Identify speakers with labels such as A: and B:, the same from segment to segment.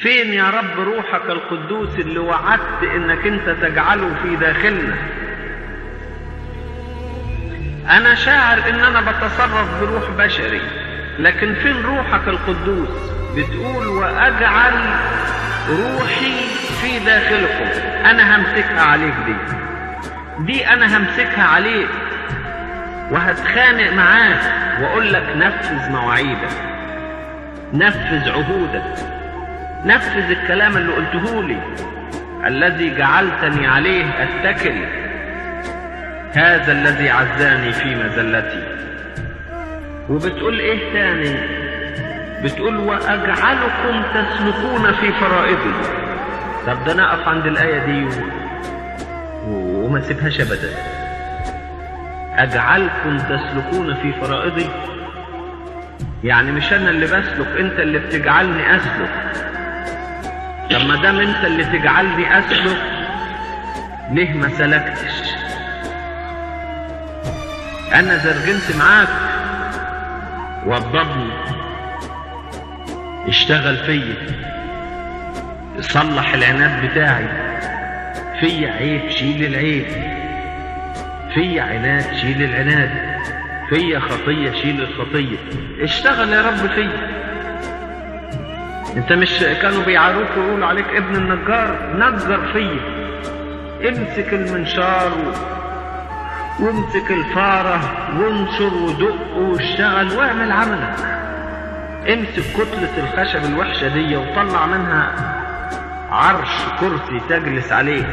A: فين يا رب روحك القدوس اللي وعدت انك انت تجعله في داخلنا انا شاعر ان انا بتصرف بروح بشري لكن فين روحك القدوس بتقول واجعل روحي في داخلكم انا همسكها عليك دي دي انا همسكها عليك وهتخانق معاك واقول لك نفذ مواعيدك نفذ عهودك نفذ الكلام اللي قلته لي الذي جعلتني عليه اتكل هذا الذي عزاني في مزلتي وبتقول ايه تاني بتقول واجعلكم تسلكون في فرائضي طب ده انا اقف عند الايه دي و... و... وما اسيبهاش ابدا اجعلكم تسلكون في فرائضي يعني مش انا اللي بسلك انت اللي بتجعلني اسلك طب ما دام انت اللي تجعلني اسلك ليه ما سلكتش انا زرجنت معاك وضبني اشتغل فيا صلح العناد بتاعي فيا عيب شيل العيب فيا عناد شيل العناد فيا خطيه شيل الخطيه اشتغل يا رب فيا انت مش كانوا بيعاروك ويقولوا عليك ابن النجار نجر فيا امسك المنشار و... وامسك الفارة وانشر ودق واشتغل واعمل عملك امسك كتلة الخشب الوحشة دي وطلع منها عرش كرسي تجلس عليه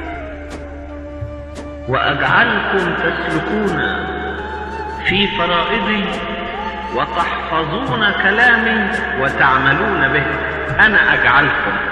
A: وأجعلكم تسلكون في فرائضي وتحفظون كلامي وتعملون به أنا أجعلكم